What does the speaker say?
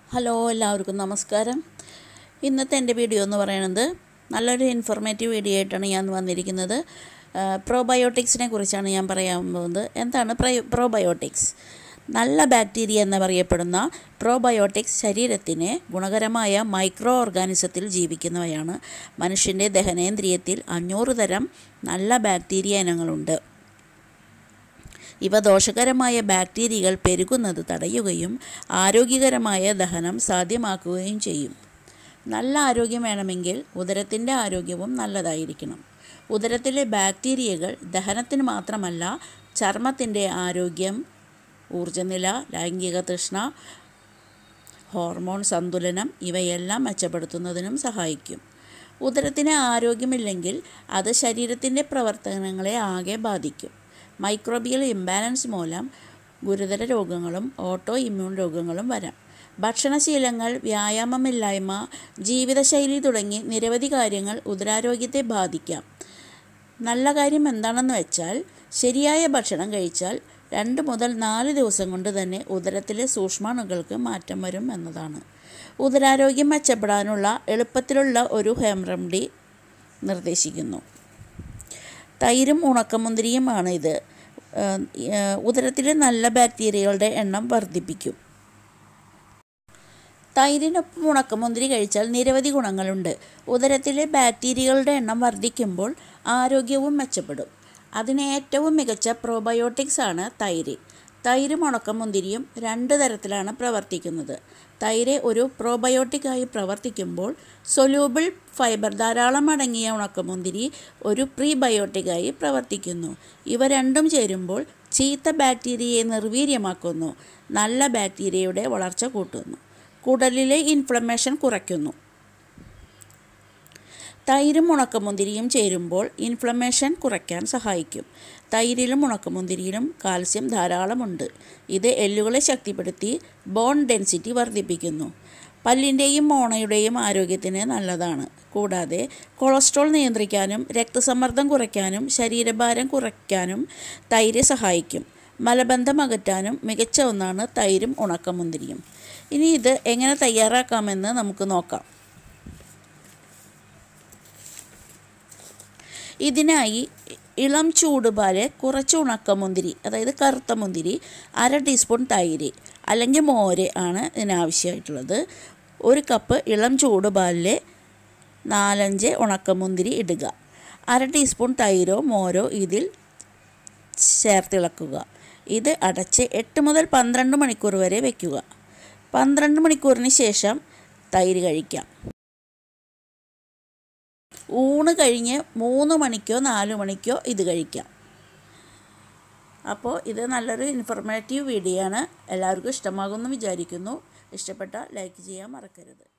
hello എല്ലാവർക്കും നമസ്കാരം ഇന്നത്തെ എൻ്റെ വീഡിയോ എന്ന് പറയുന്നത് നല്ലൊരു ഇൻഫോർമേറ്റീവ് വീഡിയോ ആയിട്ടാണ് ഞാൻ വന്നിരിക്കുന്നത് പ്രോബയോട്ടിക്സിനെ കുറിച്ചാണ് ഞാൻ പറയാൻ പോകുന്നത് എന്താണ് പ്രോബയോട്ടിക്സ് നല്ല ബാക്ടീരിയ എന്ന് പറയപ്പെടുന്ന പ്രോബയോട്ടിക്സ് ശരീരത്തിന് ഗുണകരമായ മൈക്രോ ഓർഗാനിസത്തിൽ ജീവിക്കുന്നവയാണ് മനുഷ്യൻ്റെ ദഹനേന്ദ്രിയത്തിൽ അഞ്ഞൂറ് തരം നല്ല ബാക്ടീരിയ ഇനങ്ങളുണ്ട് ഇവ ദോഷകരമായ ബാക്ടീരിയകൾ പെരുകുന്നത് തടയുകയും ആരോഗ്യകരമായ ദഹനം സാധ്യമാക്കുകയും ചെയ്യും നല്ല ആരോഗ്യം വേണമെങ്കിൽ ഉദരത്തിൻ്റെ ആരോഗ്യവും നല്ലതായിരിക്കണം ഉദരത്തിലെ ബാക്ടീരിയകൾ ദഹനത്തിന് മാത്രമല്ല ചർമ്മത്തിൻ്റെ ആരോഗ്യം ഊർജ്ജനില ലൈംഗിക തൃഷ്ണ ഹോർമോൺ സന്തുലനം ഇവയെല്ലാം മെച്ചപ്പെടുത്തുന്നതിനും സഹായിക്കും ഉദരത്തിന് ആരോഗ്യമില്ലെങ്കിൽ അത് ശരീരത്തിൻ്റെ പ്രവർത്തനങ്ങളെ ആകെ ബാധിക്കും മൈക്രോബിയൽ ഇംബാലൻസ് മൂലം ഗുരുതര രോഗങ്ങളും ഓട്ടോ ഇമ്മ്യൂൺ രോഗങ്ങളും വരാം ഭക്ഷണശീലങ്ങൾ വ്യായാമമില്ലായ്മ ജീവിതശൈലി തുടങ്ങി നിരവധി കാര്യങ്ങൾ ഉദരാരോഗ്യത്തെ ബാധിക്കാം നല്ല കാര്യം എന്താണെന്ന് വെച്ചാൽ ശരിയായ ഭക്ഷണം കഴിച്ചാൽ രണ്ട് മുതൽ നാല് ദിവസം കൊണ്ട് തന്നെ ഉദരത്തിലെ സൂക്ഷ്മാണുക്കൾക്ക് മാറ്റം വരും എന്നതാണ് ഉദരാരോഗ്യം മെച്ചപ്പെടാനുള്ള എളുപ്പത്തിലുള്ള ഒരു ഹോം റെമഡി നിർദ്ദേശിക്കുന്നു തൈരും ഉണക്കമുന്തിരിയുമാണ് ഇത് ഉദരത്തിലെ നല്ല ബാക്ടീരിയകളുടെ എണ്ണം വർദ്ധിപ്പിക്കും തൈരിനൊപ്പം ഉണക്കമുന്തിരി കഴിച്ചാൽ നിരവധി ഗുണങ്ങളുണ്ട് ഉദരത്തിലെ ബാക്ടീരിയകളുടെ എണ്ണം വർദ്ധിക്കുമ്പോൾ ആരോഗ്യവും മെച്ചപ്പെടും അതിന് ഏറ്റവും മികച്ച പ്രോബയോട്ടിക്സ് ആണ് തൈര് തൈരും ഉണക്കമുന്തിരിയും രണ്ട് തരത്തിലാണ് പ്രവർത്തിക്കുന്നത് തൈര് ഒരു പ്രോബയോട്ടിക്കായി പ്രവർത്തിക്കുമ്പോൾ സൊല്യൂബിൾ ഫൈബർ ധാരാളം അടങ്ങിയ ഉണക്കമുന്തിരി ഒരു പ്രീബയോട്ടിക്കായി പ്രവർത്തിക്കുന്നു ഇവ രണ്ടും ചേരുമ്പോൾ ചീത്ത ബാക്ടീരിയയെ നിർവീര്യമാക്കുന്നു നല്ല ബാക്ടീരിയയുടെ വളർച്ച കൂട്ടുന്നു കുടലിലെ ഇൻഫ്ലമേഷൻ കുറയ്ക്കുന്നു തൈരും ഉണക്കമുന്തിരിയും ചേരുമ്പോൾ ഇൻഫ്ലമേഷൻ കുറയ്ക്കാൻ സഹായിക്കും തൈരിലും ഉണക്കമുന്തിരിയിലും കാൽസ്യം ധാരാളമുണ്ട് ഇത് എല്ലുകളെ ശക്തിപ്പെടുത്തി ബോൺ ഡെൻസിറ്റി വർദ്ധിപ്പിക്കുന്നു പല്ലിൻ്റെയും മോണയുടെയും ആരോഗ്യത്തിന് നല്ലതാണ് കൂടാതെ കൊളസ്ട്രോൾ നിയന്ത്രിക്കാനും രക്തസമ്മർദ്ദം കുറയ്ക്കാനും ശരീരഭാരം കുറയ്ക്കാനും തൈര് സഹായിക്കും മലബന്ധം അകറ്റാനും മികച്ച ഒന്നാണ് തൈരും ഉണക്കമുന്തിരിയും ഇനി ഇത് എങ്ങനെ തയ്യാറാക്കാമെന്ന് നമുക്ക് നോക്കാം ഇതിനായി ഇളം ചൂടുപാല് കുറച്ച് ഉണക്കമുന്തിരി അതായത് കറുത്ത മുന്തിരി അര ടീസ്പൂൺ തൈര് അല്ലെങ്കിൽ മോര് ആണ് ഇതിനാവശ്യമായിട്ടുള്ളത് ഒരു കപ്പ് ഇളം ചൂടുപാലിൽ നാലഞ്ച് ഉണക്കമുന്തിരി ഇടുക അര ടീസ്പൂൺ തൈരോ മോരോ ഇതിൽ ചേർത്തിളക്കുക ഇത് അടച്ച് എട്ട് മുതൽ പന്ത്രണ്ട് മണിക്കൂർ വരെ വയ്ക്കുക പന്ത്രണ്ട് മണിക്കൂറിന് ശേഷം തൈര് കഴിക്കാം ഊണ് കഴിഞ്ഞ് മൂന്ന് മണിക്കോ നാല് മണിക്കോ ഇത് കഴിക്കാം അപ്പോൾ ഇത് നല്ലൊരു ഇൻഫോർമേറ്റീവ് വീഡിയോ ആണ് എല്ലാവർക്കും ഇഷ്ടമാകുമെന്ന് വിചാരിക്കുന്നു ഇഷ്ടപ്പെട്ട ലൈക്ക് ചെയ്യാൻ മറക്കരുത്